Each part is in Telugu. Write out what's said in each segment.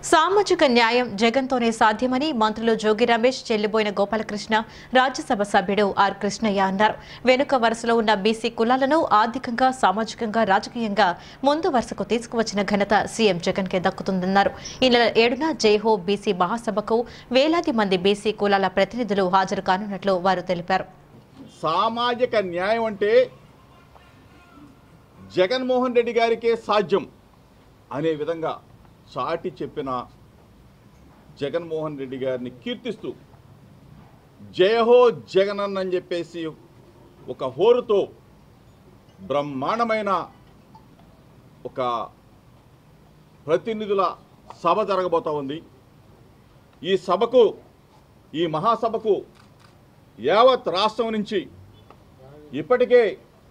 సామాజిక న్యాయం జగన్తోనే సాధ్యమని మంత్రులు జోగి రమేష్ చెల్లిబోయిన గోపాలకృష్ణ రాజ్యసభ సభ్యుడు ఆర్ కృష్ణయ్య అన్నారు వెనుక వరుసలో ఉన్న బీసీ కులాలను ఆర్థికంగా సామాజికంగా రాజకీయంగా ముందు వరుసకు తీసుకువచ్చిన ఘనత సీఎం జగన్ కే దక్కుతుందన్నారు ఈ నెల ఏడున జైహో బీసీ మహాసభకు వేలాది మంది బీసీ కులాల ప్రతినిధులు హాజరు కానున్నట్లు వారు తెలిపారు సామాజిక న్యాయం అంటే జగన్మోహన్ రెడ్డి గారికే సాధ్యం అనే విధంగా చాటి చెప్పిన జగన్మోహన్ రెడ్డి గారిని కీర్తిస్తూ జయహో జగనన్న అని చెప్పేసి ఒక హోరుతో బ్రహ్మాండమైన ఒక ప్రతినిధుల సభ జరగబోతా ఉంది ఈ సభకు ఈ మహాసభకు యావత్ రాష్ట్రం నుంచి ఇప్పటికే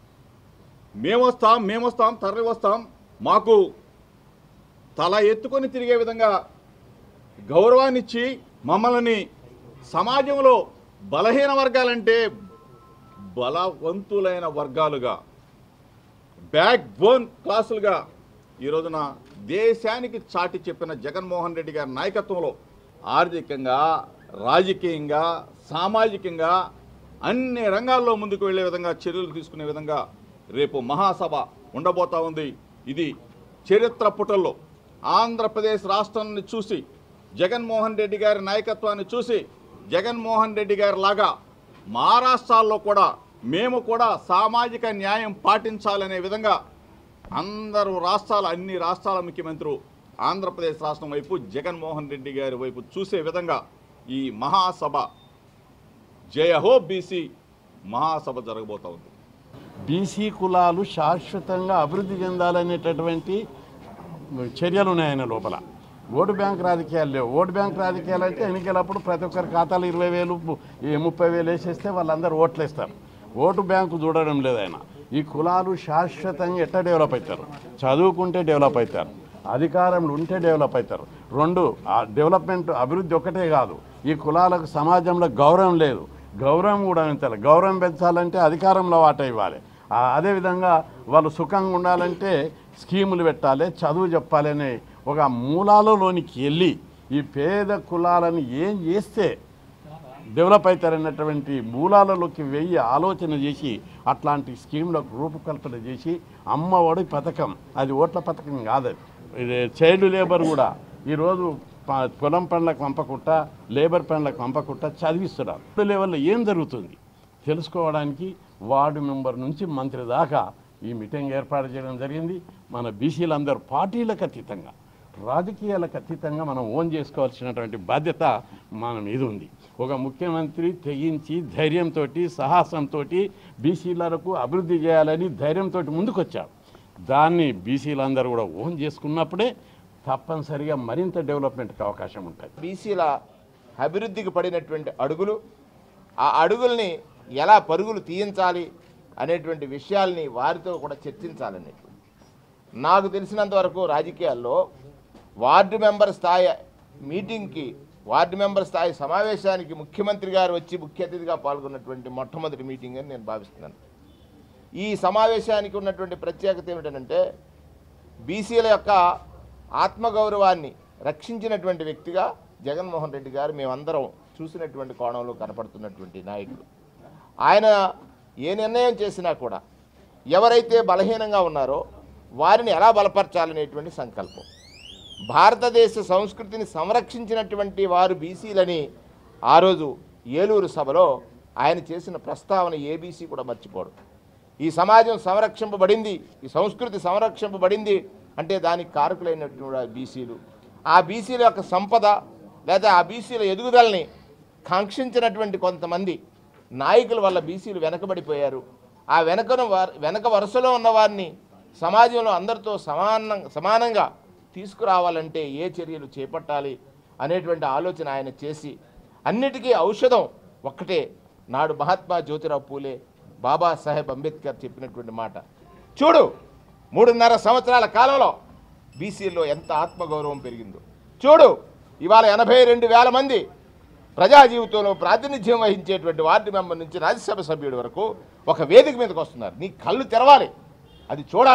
మేమొస్తాం మేమొస్తాం తరలి వస్తాం మాకు తల ఎత్తుకొని తిరిగే విధంగా గౌరవాన్నిచ్చి మమ్మల్ని సమాజంలో బలహీన వర్గాలంటే బలవంతులైన వర్గాలుగా బ్యాక్ బోన్ క్లాసులుగా ఈ రోజున దేశానికి చాటి చెప్పిన జగన్మోహన్ రెడ్డి గారి నాయకత్వంలో ఆర్థికంగా రాజకీయంగా సామాజికంగా అన్ని రంగాల్లో ముందుకు వెళ్ళే విధంగా చర్యలు తీసుకునే విధంగా రేపు మహాసభ ఉండబోతా ఉంది ఇది చరిత్ర పుటల్లో ఆంధ్రప్రదేశ్ రాష్ట్రాన్ని చూసి జగన్మోహన్ రెడ్డి గారి నాయకత్వాన్ని చూసి జగన్మోహన్ రెడ్డి గారి లాగా మహారాష్ట్రాల్లో కూడా మేము కూడా సామాజిక న్యాయం పాటించాలనే విధంగా అందరూ రాష్ట్రాల అన్ని రాష్ట్రాల ముఖ్యమంత్రులు ఆంధ్రప్రదేశ్ రాష్ట్రం వైపు జగన్మోహన్ రెడ్డి గారి వైపు చూసే విధంగా ఈ మహాసభ జయహో బీసీ మహాసభ జరగబోతా ఉంది బీసీ కులాలు శాశ్వతంగా అభివృద్ధి చెందాలనేటటువంటి చర్యలు ఉన్నాయి ఆయన లోపల ఓటు బ్యాంక్ రాజకీయాలు లేవు ఓటు బ్యాంక్ రాజకీయాలు అంటే ఎన్నికలప్పుడు ప్రతి ఒక్కరి ఖాతాలు ఇరవై వేలు ఈ ముప్పై వేలు వేసేస్తే వాళ్ళందరూ ఓట్లు వేస్తారు ఓటు బ్యాంకు చూడడం లేదు ఆయన ఈ కులాలు శాశ్వతంగా ఎట్లా డెవలప్ అవుతారు చదువుకుంటే డెవలప్ అవుతారు అధికారంలో ఉంటే డెవలప్ అవుతారు రెండు ఆ డెవలప్మెంట్ అభివృద్ధి ఒకటే కాదు ఈ కులాలకు సమాజంలో గౌరవం లేదు గౌరవం కూడా పెంచాలి గౌరవం పెంచాలంటే అధికారంలో వాట ఇవ్వాలి ఆ, అదేవిధంగా వాళ్ళు సుఖంగా ఉండాలంటే స్కీములు పెట్టాలి చదువు చెప్పాలి అనే ఒక మూలాలలోనికి వెళ్ళి ఈ పేద కులాలను ఏం చేస్తే డెవలప్ అవుతారన్నటువంటి మూలాలలోకి వెయ్యి ఆలోచన చేసి అట్లాంటి స్కీమ్లకు రూపకల్పన చేసి అమ్మఒడి పథకం అది ఓట్ల పథకం కాదు అది. ఇది చైల్డ్ లేబర్ కూడా ఈరోజు ప- పొలం పనులకు పంపకుండా లేబర్ పనులకు పంపకుండా చదివిస్తున్నారు ఇప్పుడు లెవెల్లో ఏం జరుగుతుంది తెలుసుకోవడానికి వార్డు మెంబర్ నుంచి మంత్రి దాకా ఈ మీటింగ్ ఏర్పాటు చేయడం జరిగింది మన బీసీలందరూ పార్టీలకు అతీతంగా రాజకీయాలకు అతీతంగా మనం ఓన్ చేసుకోవాల్సినటువంటి బాధ్యత మన మీద ఉంది ఒక ముఖ్యమంత్రి తెగించి ధైర్యంతో సాహసంతో బీసీలకు అభివృద్ధి చేయాలని ధైర్యంతో ముందుకొచ్చారు దాన్ని బీసీలందరూ కూడా ఓన్ చేసుకున్నప్పుడే తప్పనిసరిగా మరింత డెవలప్మెంట్కి అవకాశం ఉంటుంది బీసీల అభివృద్ధికి పడినటువంటి అడుగులు ఆ అడుగుల్ని ఎలా పరుగులు తీయించాలి అనేటువంటి విషయాల్ని వారితో కూడా చర్చించాలనేటువంటి నాకు తెలిసినంత వరకు రాజకీయాల్లో వార్డు మెంబర్ స్థాయి మీటింగ్కి వార్డు మెంబర్ స్థాయి సమావేశానికి ముఖ్యమంత్రి గారు వచ్చి ముఖ్య అతిథిగా పాల్గొన్నటువంటి మొట్టమొదటి మీటింగ్ అని నేను భావిస్తున్నాను ఈ సమావేశానికి ఉన్నటువంటి ప్రత్యేకత ఏమిటంటే బీసీల యొక్క ఆత్మగౌరవాన్ని రక్షించినటువంటి వ్యక్తిగా జగన్మోహన్ రెడ్డి గారు మేమందరం చూసినటువంటి కోణంలో కనపడుతున్నటువంటి నాయకుడు ఆయన ఏ నిర్ణయం చేసినా కూడా ఎవరైతే బలహీనంగా ఉన్నారో వారిని ఎలా బలపరచాలనేటువంటి సంకల్పం భారతదేశ సంస్కృతిని సంరక్షించినటువంటి వారు బీసీలని ఆ రోజు ఏలూరు సభలో ఆయన చేసిన ప్రస్తావన ఏబీసీ కూడా మర్చిపోడు ఈ సమాజం సంరక్షింపబడింది ఈ సంస్కృతి సంరక్షింపబడింది అంటే దానికి కారకులైనటువంటి బీసీలు ఆ బీసీల యొక్క సంపద లేదా ఆ బీసీల ఎదుగుదలని కాంక్షించినటువంటి కొంతమంది నాయకుల వల్ల బీసీలు వెనకబడిపోయారు ఆ వెనకను వారి వెనక వరుసలో ఉన్న వారిని సమాజంలో అందరితో సమానం సమానంగా తీసుకురావాలంటే ఏ చర్యలు చేపట్టాలి అనేటువంటి ఆలోచన ఆయన చేసి అన్నిటికీ ఔషధం ఒక్కటే నాడు మహాత్మా జ్యోతిరావు పూలే బాబాసాహెబ్ అంబేద్కర్ చెప్పినటువంటి మాట చూడు మూడున్నర సంవత్సరాల కాలంలో బీసీల్లో ఎంత ఆత్మగౌరవం పెరిగిందో చూడు ఇవాళ ఎనభై రెండు వేల మంది ప్రజా జీవితంలో ప్రాతినిధ్యం వహించేటువంటి వార్డు మెంబర్ నుంచి రాజ్యసభ సభ్యుడి వరకు ఒక వేదిక మీదకి వస్తున్నారు నీ కళ్ళు తెరవాలి అది చూడాలని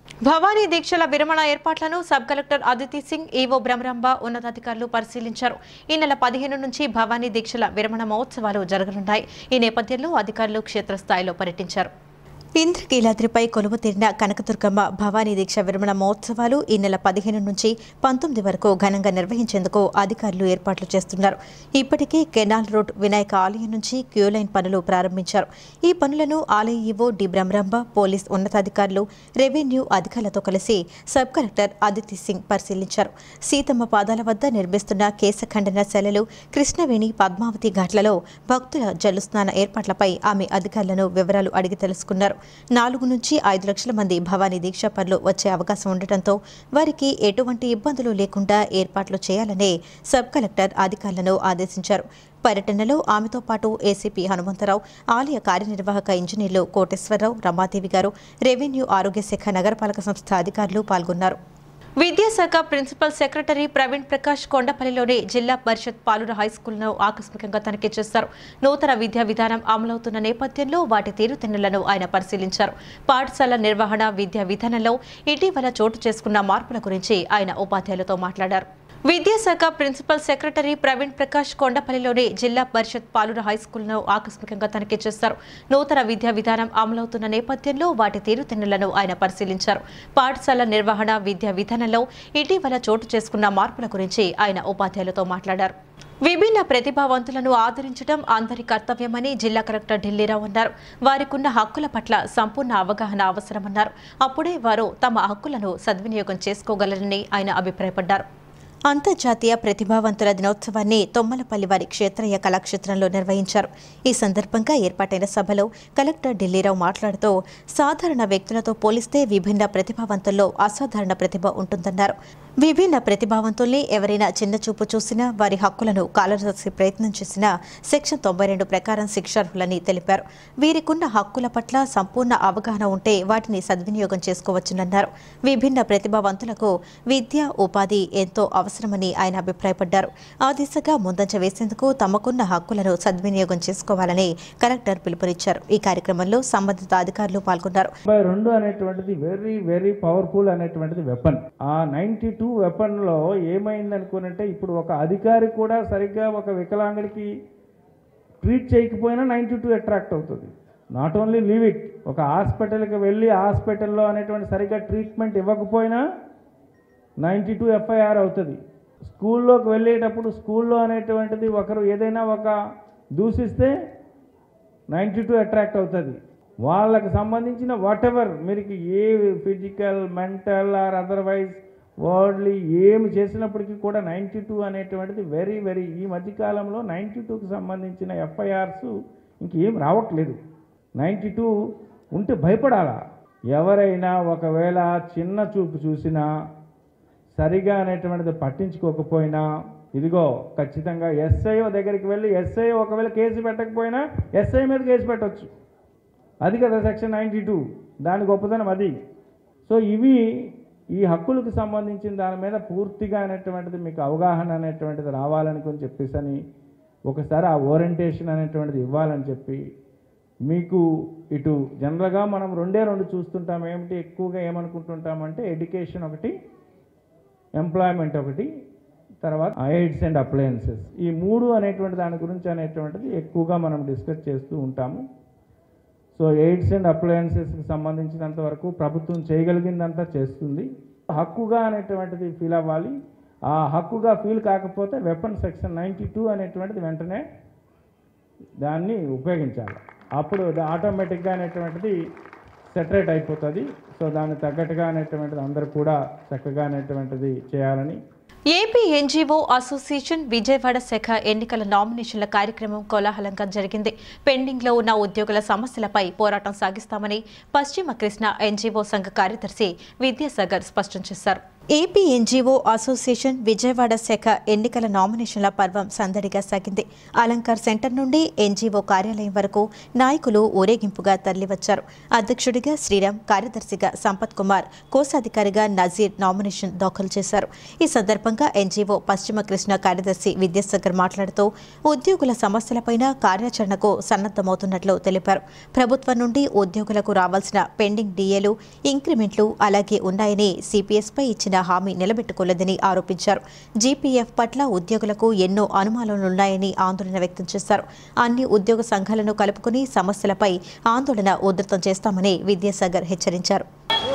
భవానీ దీక్షల విరమణ ఏర్పాట్లను sub collector Aditi Singh EO Brahmaramba ఉన్నతాధికారులు పరిశీలించారు ఈ నెల పదిహేను నుంచి భవానీ దీక్షల విరమణ మహోత్సవాలు జరగనున్నాయి ఈ నేపథ్యంలో అధికారులు క్షేత్రస్థాయిలో పర్యటించారు ఇంద్రకీలాద్రిపై కొలువు తీరిన కనకదుర్గమ్మ భవానీ దీక్ష విరమణ మహోత్సవాలు ఈ నెల పదిహేను నుంచి పంతొమ్మిది వరకు ఘనంగా నిర్వహించేందుకు అధికారులు ఏర్పాట్లు చేస్తున్నారు ఇప్పటికే కెనాల్ రోడ్ వినాయక ఆలయం నుంచి క్యూ లైన్ పనులు ప్రారంభించారు ఈ పనులను ఆలయ ఈవో డి బ్రహ్మరంబ పోలీస్ ఉన్నతాధికారులు రెవెన్యూ అధికారులతో కలిసి సబ్ కలెక్టర్ అదితి సింగ్ పరిశీలించారు సీతమ్మ పాదాల వద్ద నిర్మిస్తున్న కేశఖండన శైలలు కృష్ణవేణి పద్మావతి ఘాట్లలో భక్తుల జల్లుస్నాన ఏర్పాట్లపై ఆమె అధికారులను వివరాలు అడిగి తెలుసుకున్నారు నాలుగు నుంచి ఐదు లక్షల మంది భవానీ దీక్ష పనులు వచ్చే అవకాశం ఉండటంతో వారికి ఎటువంటి ఇబ్బందులు లేకుండా ఏర్పాట్లు చేయాలని సబ్ కలెక్టర్ అధికారులను ఆదేశించారు పర్యటనలో ఆమెతో పాటు ఏసీపీ హనుమంతరావు ఆలయ కార్యనిర్వాహక ఇంజనీర్లు కోటేశ్వరరావు రమాదేవి గారు రెవెన్యూ ఆరోగ్య శాఖ నగరపాలక సంస్థ అధికారులు పాల్గొన్నారు విద్యాశాఖ ప్రిన్సిపల్ సెక్రటరీ ప్రవీణ్ ప్రకాష్ కొండపల్లిలోని జిల్లా పరిషత్ పాలూరు హైస్కూల్ను ఆకస్మికంగా తనిఖీ చేశారు నూతన విద్యా విధానం అమలవుతున్న నేపథ్యంలో వాటి తీరుతెన్నులను ఆయన పరిశీలించారు పాఠశాల నిర్వహణ విద్యా విధానంలో ఇటీవల చోటు చేసుకున్న మార్పుల గురించి ఆయన ఉపాధ్యాయులతో మాట్లాడారు విద్యాశాఖ ప్రిన్సిపల్ సెక్రటరీ ప్రవీణ్ ప్రకాష్ కొండపల్లిలోని జిల్లా పరిషత్ పాలూరు హైస్కూల్ను ఆకస్మికంగా తనిఖీ చేశారు నూతన విద్యా విధానం అమలవుతున్న నేపథ్యంలో వాటి తీరుతెన్నులను ఆయన పరిశీలించారు పాఠశాల నిర్వహణ విద్యా విధానంలో ఇటీవల చోటు చేసుకున్న మార్పుల గురించి ఆయన ఉపాధ్యాయులతో మాట్లాడారు విభిన్న ప్రతిభావంతులను ఆదరించడం అందరి కర్తవ్యమని జిల్లా కలెక్టర్ ఢిల్లీరావు అన్నారు వారికున్న హక్కుల పట్ల సంపూర్ణ అవగాహన అవసరమన్నారు అప్పుడే వారు తమ హక్కులను సద్వినియోగం చేసుకోగలరని ఆయన అభిప్రాయపడ్డారు అంతర్జాతీయ ప్రతిభావంతుల దినోత్సవాన్ని తొమ్మలపల్లి వారి క్షేత్రయ్య కళాక్షేత్రంలో నిర్వహించారు ఈ సందర్భంగా ఏర్పాటైన సభలో కలెక్టర్ ఢిల్లీరావు మాట్లాడుతూ సాధారణ వ్యక్తులతో పోలిస్తే విభిన్న ప్రతిభావంతుల్లో అసాధారణ ప్రతిభ ఉంటుందన్నారు విభిన్న ప్రతిభావంతుల్ని ఎవరైనా చిన్న చూపు చూసినా వారి హక్కులను కాలరాసే ప్రయత్నం చేసినా సెక్షన్ తొంభై రెండు ప్రకారం శిక్షార్హులని తెలిపారు వీరికున్న హక్కుల పట్ల సంపూర్ణ అవగాహన ఉంటే వాటిని సద్వినియోగం చేసుకోవచ్చునన్నారు విభిన్న ప్రతిభావంతులకు విద్య ఉపాధి ఎంతో అవసరమని ఆయన అభిప్రాయపడ్డారు ఆ దిశగా ముందంజ వేసేందుకు తమకున్న హక్కులను సద్వినియోగం చేసుకోవాలని కలెక్టర్ పిలుపునిచ్చారు ఈ కార్యక్రమంలో సంబంధిత అధికారులు పాల్గొన్నారు తొంభై రెండు అనేటువంటిది వెరీ వెరీ పవర్ఫుల్ అనేటువంటిది వెపన్ ఆ నైంటీ టూ వెపన్లో ఏమైంది అనుకునంటే ఇప్పుడు ఒక అధికారి కూడా సరిగ్గా ఒక వికలాంగుడికి ట్రీట్ చేయకపోయినా నైంటీ టూ అట్రాక్ట్ అవుతుంది నాట్ ఓన్లీ లీవ్ ఇట్ ఒక హాస్పిటల్కి వెళ్ళి హాస్పిటల్లో అనేటువంటి సరిగ్గా ట్రీట్మెంట్ ఇవ్వకపోయినా నైంటీ టూ ఎఫ్ఐఆర్ అవుతుంది స్కూల్లోకి వెళ్ళేటప్పుడు స్కూల్లో అనేటువంటిది ఒకరు ఏదైనా ఒక దూషిస్తే నైంటీ టూ అట్రాక్ట్ అవుతుంది వాళ్ళకి సంబంధించిన వాట్ ఎవర్ మీరు ఏ physical mental or otherwise worldly ఏమి చేసినప్పటికీ కూడా నైంటీ టూ అనేటువంటిది వెరీ వెరీ ఈ మధ్యకాలంలో నైంటీ టూకి సంబంధించిన ఎఫ్ఐఆర్స్ ఇంకేం రావట్లేదు నైంటీ టూ ఉంటే భయపడాలా ఎవరైనా ఒకవేళ చిన్న చూపు చూసినా సరిగా అనేటువంటిది పట్టించుకోకపోయినా ఇదిగో ఖచ్చితంగా ఎస్ఐ దగ్గరికి వెళ్ళి ఎస్ఐ ఒకవేళ కేసు పెట్టకపోయినా ఎస్ఐ మీద కేసు పెట్టవచ్చు అది కదా సెక్షన్ నైంటీ టూ దాని గొప్పతనం అది సో ఇవి ఈ హక్కులకు సంబంధించిన దాని మీద పూర్తిగా అనేటువంటిది మీకు అవగాహన అనేటువంటిది రావాలని కొంచెం చెప్పేసి అని ఒకసారి ఆ ఓరియంటేషన్ అనేటువంటిది ఇవ్వాలని చెప్పి మీకు ఇటు జనరల్గా మనం రెండే రెండు చూస్తుంటాం ఏమిటి ఎక్కువగా ఏమనుకుంటుంటామంటే ఎడ్యుకేషన్ ఒకటి ఎంప్లాయ్మెంట్ ఒకటి తర్వాత ఎయిడ్స్ అండ్ అప్లయన్సెస్ ఈ మూడు అనేటువంటి దాని గురించి అనేటువంటిది ఎక్కువగా మనం డిస్కస్ చేస్తూ ఉంటాము సో ఎయిడ్స్ అండ్ అప్లయన్సెస్కి సంబంధించినంత వరకు ప్రభుత్వం చేయగలిగిందంతా చేస్తుంది హక్కుగా అనేటువంటిది ఫీల్ అవ్వాలి ఆ హక్కుగా ఫీల్ కాకపోతే వెపన్ సెక్షన్ నైంటీ టూ అనేటువంటిది వెంటనే దాన్ని ఉపయోగించాలి అప్పుడు ఆటోమేటిక్గా అనేటువంటిది సెటరేట్ అయిపోతుంది సో దానికి తగ్గట్టుగా అనేటువంటిది అందరూ కూడా చక్కగా అనేటువంటిది చేయాలని ఏపీ ఎన్జీఓ అసోసియేషన్ విజయవాడ శాఖ ఎన్నికల నామినేషన్ల కార్యక్రమం కోలాహలంగా జరిగింది పెండింగ్ లో ఉన్న ఉద్యోగుల సమస్యలపై పోరాటం సాగిస్తామని పశ్చిమ కృష్ణ ఎన్జీఓ సంఘ కార్యదర్శి విద్యాసాగర్ స్పష్టం చేశారు ఏపీ ఎన్జీఓ అసోసియేషన్ విజయవాడ శాఖ ఎన్నికల నామినేషన్ల పర్వం సందడిగా సాగింది అలంకార్ సెంటర్ నుండి ఎన్జీఓ కార్యాలయం వరకు నాయకులు ఊరేగింపుగా తరలివచ్చారు అధ్యక్షుడిగా శ్రీరామ్ కార్యదర్శిగా సంపత్ కుమార్ కోశాధికారిగా నజీర్ నామినేషన్ దాఖలు చేశారు ఈ సందర్భంగా ఎన్జీఓ పశ్చిమ కృష్ణ కార్యదర్శి విద్యాసాగర్ మాట్లాడుతూ ఉద్యోగుల సమస్యలపైన కార్యాచరణకు సన్నద్దమవుతున్నట్లు తెలిపారు ప్రభుత్వం నుండి ఉద్యోగులకు రావాల్సిన పెండింగ్ డీఏలు ఇంక్రిమెంట్లు అలాగే ఉన్నాయని సిపిఎస్పై ఇచ్చిన హామీ నిలబెట్టుకోలేదని ఆరోపించారు జీపీఎఫ్ పట్ల ఉద్యోగులకు ఎన్నో అనుమానాలున్నాయని ఆందోళన వ్యక్తం చేశారు అన్ని ఉద్యోగ సంఘాలను కలుపుకుని సమస్యలపై ఆందోళన ఉధృతం చేస్తామని విద్యాసాగర్ హెచ్చరించారు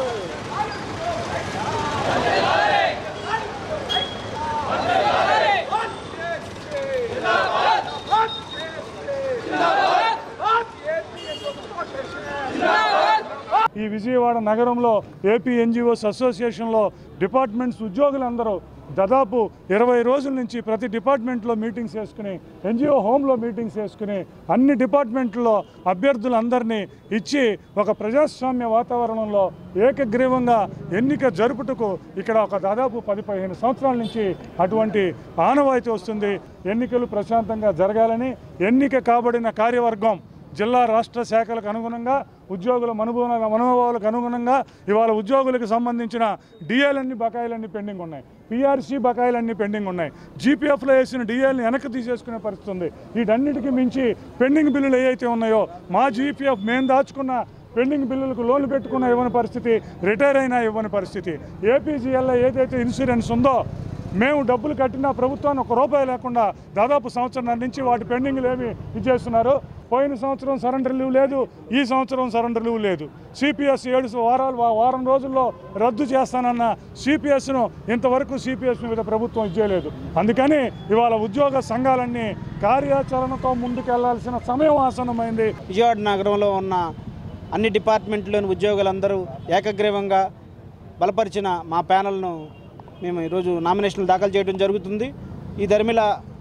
ఈ విజయవాడ నగరంలో ఏపీ ఎన్జిఓస్ అసోసియేషన్లో డిపార్ట్మెంట్స్ ఉద్యోగులందరూ దాదాపు ఇరవై రోజుల నుంచి ప్రతి డిపార్ట్మెంట్లో మీటింగ్స్ వేసుకుని ఎన్జిఓ హోమ్లో మీటింగ్స్ వేసుకుని అన్ని డిపార్ట్మెంట్లో అభ్యర్థులందరినీ ఇచ్చి ఒక ప్రజాస్వామ్య వాతావరణంలో ఏకగ్రీవంగా ఎన్నిక జరుపుటకు ఇక్కడ ఒక దాదాపు పది పదిహేను సంవత్సరాల నుంచి అటువంటి ఆనవాయితీ వస్తుంది ఎన్నికలు ప్రశాంతంగా జరగాలని ఎన్నిక కాబడిన కార్యవర్గం జిల్లా రాష్ట్ర శాఖలకు అనుగుణంగా ఉద్యోగుల అనుభవ మనోభావాలకు అనుగుణంగా ఇవాళ ఉద్యోగులకు సంబంధించిన డిఏలన్నీ బకాయిలన్నీ పెండింగ్ ఉన్నాయి పిఆర్సీ బకాయిలన్నీ పెండింగ్ ఉన్నాయి జీపీఎఫ్లో వేసిన డిఏల్ని వెనక్కి తీసేసుకునే పరిస్థితి ఉంది వీటన్నిటికీ మించి పెండింగ్ బిల్లులు ఏవైతే ఉన్నాయో మా జీపీఎఫ్ మేము దాచుకున్న పెండింగ్ బిల్లులకు లోన్లు పెట్టుకున్న ఇవ్వని పరిస్థితి రిటైర్ అయినా ఇవ్వని పరిస్థితి ఏపీజీఎల్లో ఏదైతే ఇన్సూరెన్స్ ఉందో మేము డబ్బులు కట్టినా ప్రభుత్వాన్ని ఒక రూపాయి లేకుండా దాదాపు సంవత్సరం నుంచి వాటి పెండింగ్లు ఏమి ఇచ్చేస్తున్నారు పోయిన సంవత్సరం సరెండర్ లీవ్ లేదు ఈ సంవత్సరం సరెండర్ లీవ్ లేదు సిపిఎస్ ఏడు వారాలు వా- వారం రోజుల్లో రద్దు చేస్తానన్న సిపిఎస్ను ఇంతవరకు సిపిఎస్ మీద ప్రభుత్వం ఇచ్చేయలేదు అందుకని ఇవాళ ఉద్యోగ సంఘాలన్నీ కార్యాచరణతో ముందుకెళ్లాల్సిన సమయం ఆసన్నమైంది విజయవాడ నగరంలో ఉన్న అన్ని డిపార్ట్మెంట్లోని ఉద్యోగులందరూ ఏకగ్రీవంగా బలపరిచిన మా ప్యానల్ను మేము ఈరోజు నామినేషన్లు దాఖలు చేయడం జరుగుతుంది ఈ ధర్మిల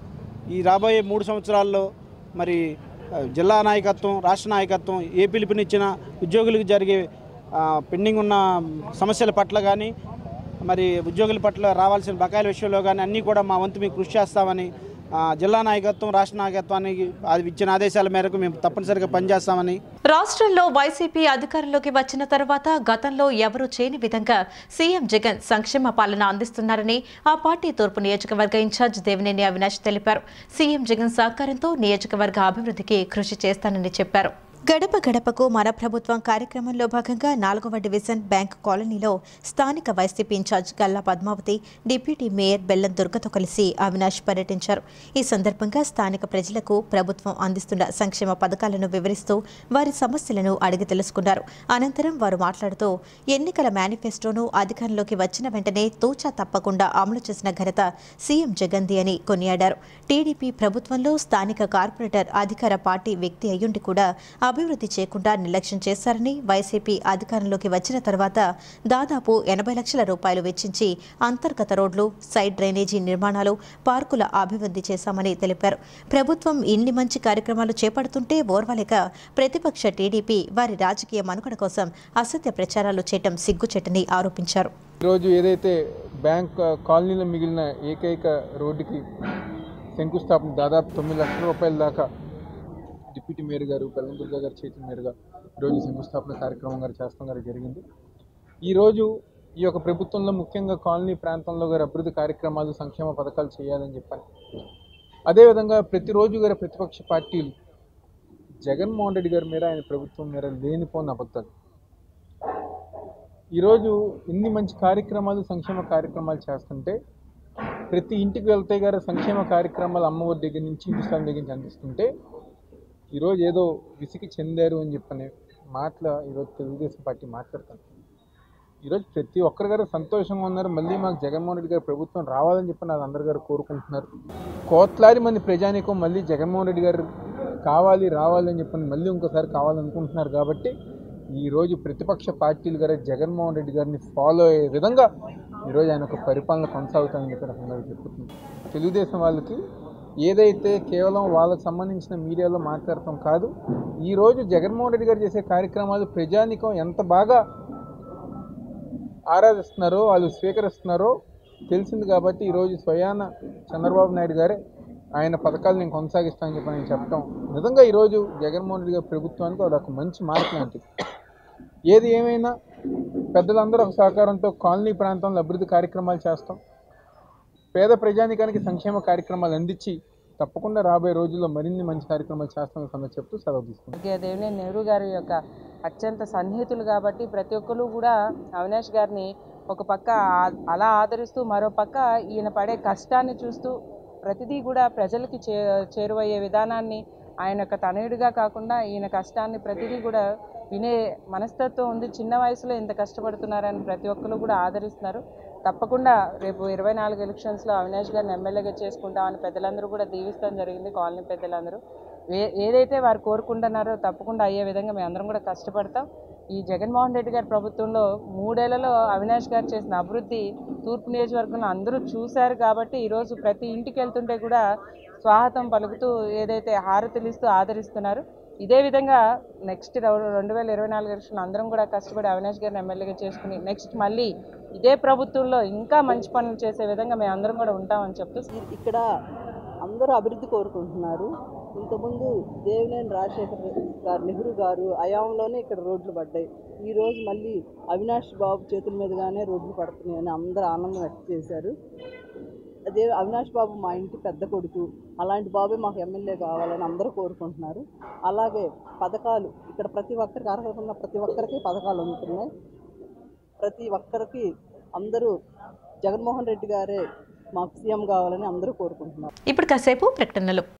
ఈ రాబోయే మూడు సంవత్సరాల్లో మరి ఆ, జిల్లా నాయకత్వం రాష్ట్ర నాయకత్వం ఏ పిలుపునిచ్చిన ఉద్యోగులకు జరిగే ఆ, పెండింగ్ ఉన్న సమస్యల పట్ల కానీ మరి ఉద్యోగుల పట్ల రావాల్సిన బకాయిల విషయంలో కానీ అన్నీ కూడా మా వంతు మేము కృషి చేస్తామని ఆ, జిల్లా నాయకత్వం రాష్ట్ర నాయకత్వానికి అది ఇచ్చిన ఆదేశాల మేరకు మేము తప్పనిసరిగా పనిచేస్తామని రాష్ట్రంలో వైసీపీ అధికారంలోకి వచ్చిన తర్వాత గతంలో ఎవరూ చేయని విధంగా సీఎం జగన్ సంక్షేమ పాలన అందిస్తున్నారని ఆ పార్టీ తూర్పు నియోజకవర్గ ఇన్ఛార్జ్ దేవినేని అవినాష్ తెలిపారు సీఎం జగన్ సహకారంతో నియోజకవర్గ అభివృద్ధికి కృషి చేస్తానని చెప్పారు గడప గడపకు మన ప్రభుత్వం కార్యక్రమంలో భాగంగా నాలుగవ డివిజన్ బ్యాంక్ కాలనీలో స్థానిక YCP in charge Galla Padmavathi deputy mayor Bellam దుర్గతో కలిసి అవినాష్ పర్యటించారు ఈ సందర్భంగా స్థానిక ప్రజలకు ప్రభుత్వం అందిస్తున్న సంక్షేమ పథకాలను వివరిస్తూ వారి సమస్యలను అడిగి తెలుసుకున్నారు అనంతరం వారు మాట్లాడుతూ ఎన్నికల మేనిఫెస్టోను అధికారంలోకి వచ్చిన వెంటనే తూచా తప్పకుండా అమలు చేసిన ఘనత సీఎం జగన్ది అని కొనియాడారు టీడీపీ ప్రభుత్వంలో స్థానిక కార్పొరేటర్ అధికార పార్టీ వ్యక్తి అయ్యుండి కూడా అభివృద్ధి చేయకుండా నిర్లక్ష్యం చేశారని వైసీపీ అధికారంలోకి వచ్చిన తర్వాత దాదాపు ఎనభై లక్షల రూపాయలు వెచ్చించి అంతర్గత రోడ్లు సైడ్ డ్రైనేజీ నిర్మాణాలు పార్కుల అభివృద్ధి చేశామని తెలిపారు ప్రభుత్వం ఇన్ని మంచి కార్యక్రమాలు చేపడుతుంటే ఓర్వలేక ప్రతిపక్ష టీడీపీ వారి రాజకీయ మనుగడ కోసం అసత్య ప్రచారాలు చేయటం సిగ్గుచెట్టని ఆరోపించారు ఈరోజు ఏదైతే బ్యాంక్ కాలనీలో మిగిలిన ఏకైక రోడ్డుకి శంకుస్థాపన దాదాపు తొమ్మిది లక్షల రూపాయల దాకా డిప్యూటీ మేయర్ గారు బెల్లం దుర్గా గారి చేతుల మీదుగా ఈరోజు శంకుస్థాపన కార్యక్రమం గారు చేస్తాం గారు జరిగింది ఈరోజు ఈ యొక్క ప్రభుత్వంలో ముఖ్యంగా కాలనీ ప్రాంతంలో గారి అభివృద్ధి కార్యక్రమాలు సంక్షేమ పథకాలు చేయాలని చెప్పాను అదేవిధంగా ప్రతిరోజు గారి ప్రతిపక్ష పార్టీలు జగన్మోహన్ రెడ్డి గారి మీద ఆయన ప్రభుత్వం మీద లేనిపోని అబద్ధాలు ఈరోజు ఇన్ని మంచి కార్యక్రమాలు సంక్షేమ కార్యక్రమాలు చేస్తుంటే ప్రతి ఇంటికి వెళ్తే గారు సంక్షేమ కార్యక్రమాలు అమ్మఒడి దగ్గర నుంచి ఇంటి స్థలం దగ్గర నుంచి అందిస్తుంటే ఈరోజు ఏదో విసిగి చెందారు అని చెప్పనే మాటల ఈరోజు తెలుగుదేశం పార్టీ మాట్లాడుతుంది ఈరోజు ప్రతి ఒక్కరి గారు సంతోషంగా ఉన్నారు మళ్ళీ మాకు జగన్మోహన్ రెడ్డి గారి ప్రభుత్వం రావాలని చెప్పి నాకు అందరు గారు కోరుకుంటున్నారు కోట్లాది మంది ప్రజానికం మళ్ళీ జగన్మోహన్ రెడ్డి గారు కావాలి రావాలి అని చెప్పని మళ్ళీ ఇంకోసారి కావాలనుకుంటున్నారు కాబట్టి ఈరోజు ప్రతిపక్ష పార్టీలు గారు జగన్మోహన్ రెడ్డి గారిని ఫాలో అయ్యే విధంగా ఈరోజు ఆయన ఒక పరిపాలన కొనసాగుతుందని చెప్పి నాకు అందరికీ చెప్పుతుంది తెలుగుదేశం వాళ్ళకి ఏదైతే కేవలం వాళ్ళకి సంబంధించిన మీడియాలో మాట్లాడటం కాదు ఈరోజు జగన్మోహన్ రెడ్డి గారు చేసే కార్యక్రమాలు ప్రజానికం ఎంత బాగా ఆరాధిస్తున్నారో వాళ్ళు స్వీకరిస్తున్నారో తెలిసింది కాబట్టి ఈరోజు స్వయాన చంద్రబాబు నాయుడు గారే ఆయన పథకాలు నేను కొనసాగిస్తానని చెప్పి నేను చెప్పడం నిజంగా ఈరోజు జగన్మోహన్ రెడ్డి గారి ప్రభుత్వానికి అది ఒక మంచి మార్పు లాంటిది ఏది ఏమైనా పెద్దలందరూ ఒక సహకారంతో కాలనీ ప్రాంతంలో అభివృద్ధి కార్యక్రమాలు చేస్తాం పేద ప్రజానికానికి సంక్షేమ కార్యక్రమాలు అందించి తప్పకుండా రాబోయే రోజుల్లో మరిన్ని మంచి కార్యక్రమాలు చేస్తామని సంగతి చెప్తూ సెలవు తీసుకుంటాం స్వర్గీయ దేవినేని నెహ్రూ గారి యొక్క అత్యంత సన్నిహితులు కాబట్టి ప్రతి ఒక్కరు కూడా అవినాష్ గారిని ఒక పక్క ఆ- అలా ఆదరిస్తూ మరో పక్క ఈయన పడే కష్టాన్ని చూస్తూ ప్రతిదీ కూడా ప్రజలకి చే చేరువయ్యే విధానాన్ని ఆయన యొక్క తనయుడిగా కాకుండా ఈయన కష్టాన్ని ప్రతిదీ కూడా వినే మనస్తత్వం ఉంది చిన్న వయసులో ఇంత కష్టపడుతున్నారని ప్రతి ఒక్కరు కూడా ఆదరిస్తున్నారు తప్పకుండా రేపు ఇరవై నాలుగు ఎలక్షన్స్లో అవినాష్ గారిని ఎమ్మెల్యేగా చేసుకుంటామని పెద్దలందరూ కూడా దీవిస్తాం జరిగింది కాలనీ పెద్దలందరూ ఏ ఏదైతే వారు కోరుకుంటున్నారో తప్పకుండా అయ్యే విధంగా మేము అందరం కూడా కష్టపడతాం ఈ జగన్మోహన్ రెడ్డి గారి ప్రభుత్వంలో మూడేళ్లలో అవినాష్ గారు చేసిన అభివృద్ధి తూర్పు నియోజకవర్గంలో అందరూ చూశారు కాబట్టి ఈరోజు ప్రతి ఇంటికి వెళ్తుంటే కూడా స్వాగతం పలుకుతూ ఏదైతే హారతులు ఇస్తూ ఆదరిస్తున్నారు ఇదే విధంగా నెక్స్ట్ రెండు వేల ఇరవై నాలుగు ఎలక్షన్ అందరం కూడా కష్టపడి అవినాష్ గారిని ఎమ్మెల్యేగా చేసుకుని నెక్స్ట్ మళ్ళీ ఇదే ప్రభుత్వంలో ఇంకా మంచి పనులు చేసే విధంగా మేము అందరం కూడా ఉంటామని చెప్తూ ఇక్కడ అందరూ అభివృద్ధి కోరుకుంటున్నారు ఇంతకుముందు దేవినేని రాజశేఖర్ గారు నెహ్రూ గారు అయాంలోనే ఇక్కడ రోడ్లు పడ్డాయి ఈ రోజు మళ్ళీ అవినాష్ బాబు చేతుల మీదుగానే రోడ్లు పడుతున్నాయని అందరూ ఆనందం వ్యక్తం చేశారు అదే అవినాష్ బాబు మా ఇంటి పెద్ద కొడుకు అలాంటి బాబే మాకు ఎమ్మెల్యే కావాలని అందరూ కోరుకుంటున్నారు అలాగే పథకాలు ఇక్కడ ప్రతి ఒక్కరికి అర్హత ఉన్న ప్రతి ఒక్కరికి పథకాలు అందుతున్నాయి ప్రతి ఒక్కరికి అందరూ జగన్మోహన్ రెడ్డి గారే మాకు సీఎం కావాలని అందరూ కోరుకుంటున్నారు ఇప్పుడు కాసేపు ప్రకటనలు